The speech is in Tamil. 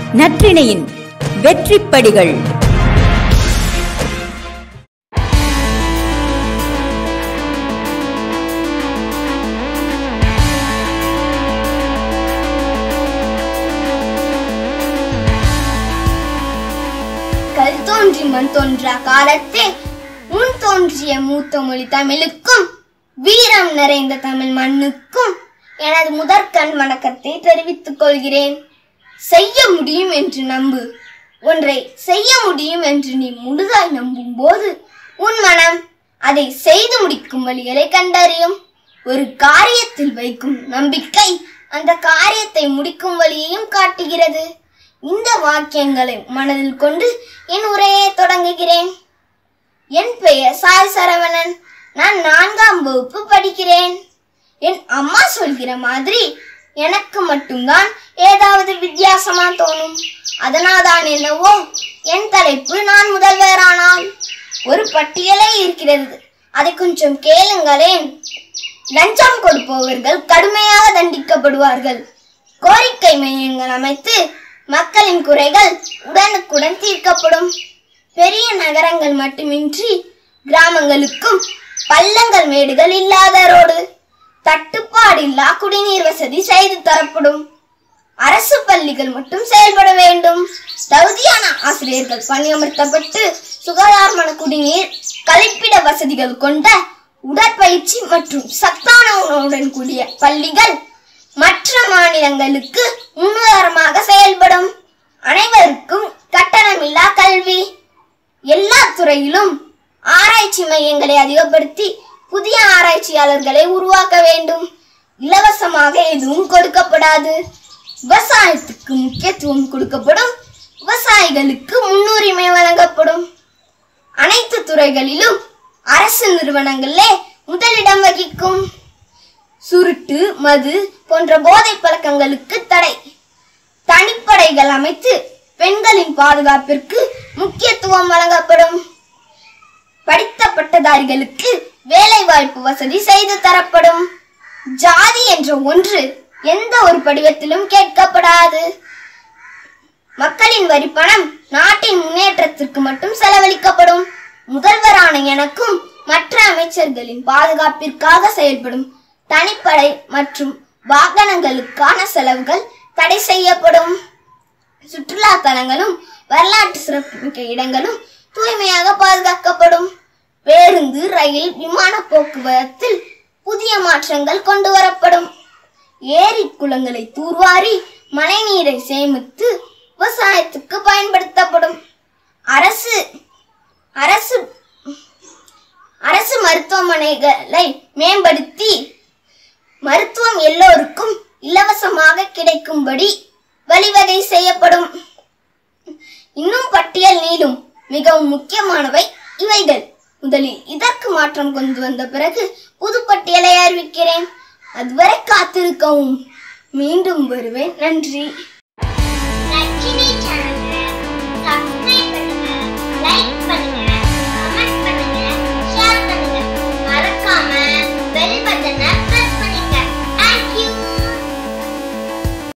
நற்றிணையின் வெற்றிப்படிகள் கல் தோன்றி மண் தோன்றா காலத்தே முன் தோன்றிய மூத்த மொழி தமிழுக்கும் வீரம் நிறைந்த தமிழ் மண்ணுக்கும் எனது முதற்கண் வணக்கத்தை தெரிவித்துக் கொள்கிறேன் செய்ய முடியும் என்று நம்பு ஒன்றை செய்ய முடியும் என்று நீ முழுதாய் நம்பும் போது உன் மனம் அதை செய்து முடிக்கும் வழிகளை கண்டறியும் ஒரு காரியத்தில் வைக்கும் நம்பிக்கை அந்த காரியத்தை முடிக்கும் வழியையும் காட்டுகிறது இந்த வாக்கியங்களை மனதில் கொண்டு என் உரையை தொடங்குகிறேன் என் பெயர் சாய் சரவணன் நான் நான்காம் வகுப்பு படிக்கிறேன் என் அம்மா சொல்கிற மாதிரி எனக்கு மட்டும்தான் ஏதாவது வித்தியாசமா தோணும் அதனால்தான் என்னவோ என் தலைப்பு நான் முதல்வரானால் ஒரு பட்டியலே இருக்கிறது அதை கொஞ்சம் கேளுங்களேன் லஞ்சம் கொடுப்பவர்கள் கடுமையாக தண்டிக்கப்படுவார்கள் கோரிக்கை மையங்கள் அமைத்து மக்களின் குறைகள் உடனுக்குடன் தீர்க்கப்படும் பெரிய நகரங்கள் மட்டுமின்றி கிராமங்களுக்கும் பள்ளங்கள் மேடுகள் இல்லாத ரோடு தட்டுப்பாடில்லா குடிநீர் வசதி செய்து தரப்படும் அரசு பள்ளிகள் மட்டும் செயல்பட வேண்டும் தகுதியான ஆசிரியர்கள் பணியமர்த்தப்பட்டு சுகாதாரமான குடிநீர் கழிப்பிட வசதிகள் கொண்ட உடற்பயிற்சி மற்றும் சத்தான உணவுடன் கூடிய பள்ளிகள் மற்ற மாநிலங்களுக்கு முன்னுதாரணமாக செயல்படும் அனைவருக்கும் கட்டணமில்லா கல்வி எல்லா துறையிலும் ஆராய்ச்சி மையங்களை அதிகப்படுத்தி புதிய ஆராய்ச்சியாளர்களை உருவாக்க வேண்டும் இலவசமாக எதுவும் கொடுக்கப்படாது விவசாயத்துக்கு முக்கியத்துவம் கொடுக்கப்படும் விவசாயிகளுக்கு முன்னுரிமை வழங்கப்படும் அனைத்து துறைகளிலும் அரசு நிறுவனங்களே முதலிடம் வகிக்கும் சுருட்டு மது போன்ற போதை பழக்கங்களுக்கு தடை தனிப்படைகள் அமைத்து பெண்களின் பாதுகாப்பிற்கு முக்கியத்துவம் வழங்கப்படும் படித்த பட்டதாரிகளுக்கு வேலை வாய்ப்பு வசதி செய்து தரப்படும் ஜாதி என்ற ஒன்று எந்த ஒரு படிவத்திலும் கேட்கப்படாது மக்களின் வரி பணம் நாட்டின் முன்னேற்றத்திற்கு மட்டும் செலவழிக்கப்படும் முதல்வரான எனக்கும் மற்ற அமைச்சர்களின் பாதுகாப்பிற்காக செயல்படும் தனிப்படை மற்றும் வாகனங்களுக்கான செலவுகள் தடை செய்யப்படும் சுற்றுலா தலங்களும் வரலாற்று சிறப்புமிக்க இடங்களும் தூய்மையாக பாதுகாக்கப்படும் பேருந்து ரயில் விமான போக்குவரத்தில் புதிய மாற்றங்கள் கொண்டு வரப்படும் ஏரி குளங்களை தூர்வாரி மழைநீரை சேமித்து விவசாயத்துக்கு பயன்படுத்தப்படும் அரசு அரசு அரசு மருத்துவமனைகளை மேம்படுத்தி மருத்துவம் எல்லோருக்கும் இலவசமாக கிடைக்கும்படி வழிவகை செய்யப்படும் இன்னும் பட்டியல் நீளும் மிகவும் முக்கியமானவை இவைகள் முதலில் இதற்கு மாற்றம் கொண்டு வந்த பிறகு புது பட்டியலை அறிவிக்கிறேன் அதுவரை காத்திருக்கவும் மீண்டும் வருவேன் நன்றி நச்சினை